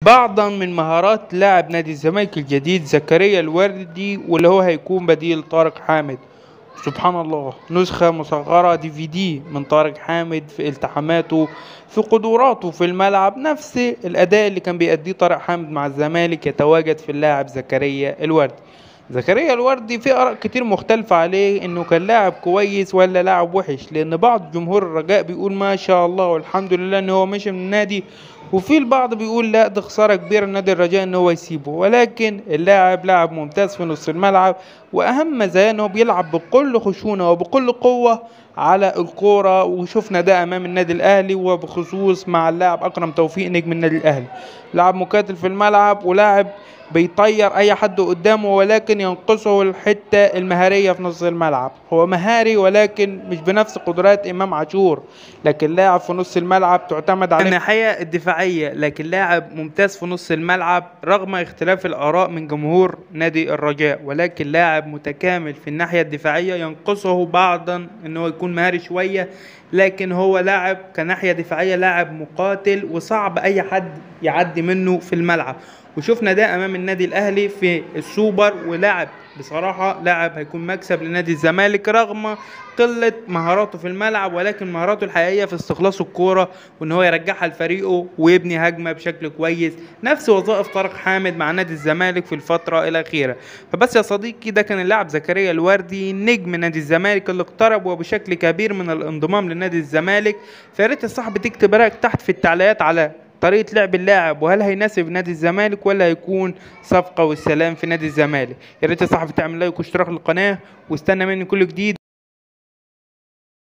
بعضا من مهارات لاعب نادي الزمالك الجديد زكريا الوردي واللي هو هيكون بديل طارق حامد سبحان الله نسخة مصغرة دي في دي من طارق حامد في التحاماته في قدراته في الملعب نفس الأداء اللي كان بيأديه طارق حامد مع الزمالك يتواجد في اللاعب زكريا الوردي زكريا الوردي في آراء كتير مختلفة عليه إنه كان لاعب كويس ولا لاعب وحش لأن بعض جمهور الرجاء بيقول ما شاء الله والحمد لله إن هو مشي من النادي وفي البعض بيقول لا ده خسارة كبيرة لنادي الرجاء إن هو يسيبه ولكن اللاعب لاعب ممتاز في نص الملعب وأهم مزاياه إن هو بيلعب بكل خشونة وبكل قوة على الكورة وشفنا ده أمام النادي الأهلي وبخصوص مع اللاعب أكرم توفيق نجم النادي الأهلي لاعب مقاتل في الملعب ولاعب بيطير اي حد قدامه ولكن ينقصه الحتة المهارية في نص الملعب هو مهاري ولكن مش بنفس قدرات امام عاشور لكن لاعب في نص الملعب تعتمد على الناحية الدفاعية لكن لاعب ممتاز في نص الملعب رغم اختلاف الاراء من جمهور نادي الرجاء ولكن لاعب متكامل في الناحية الدفاعية ينقصه بعضا ان هو يكون مهاري شوية لكن هو لاعب كناحية دفاعية لاعب مقاتل وصعب اي حد يعدي منه في الملعب وشفنا ده امام النادي الاهلي في السوبر ولاعب بصراحه لاعب هيكون مكسب لنادي الزمالك رغم قله مهاراته في الملعب ولكن مهاراته الحقيقيه في استخلاص الكوره وان هو يرجعها لفريقه ويبني هجمه بشكل كويس نفس وظائف طارق حامد مع نادي الزمالك في الفتره الاخيره فبس يا صديقي ده كان اللاعب زكريا الوردي نجم نادي الزمالك اللي اقترب وبشكل كبير من الانضمام لنادي الزمالك فيا ريت يا صاحبي تكتب رايك تحت في التعليقات على طريقة لعب اللاعب وهل هيناسب نادي الزمالك ولا هيكون صفقة والسلام في نادي الزمالك يا ريت يا صاحبي تعمل لايك واشتراك للقناة واستنى مني كل جديد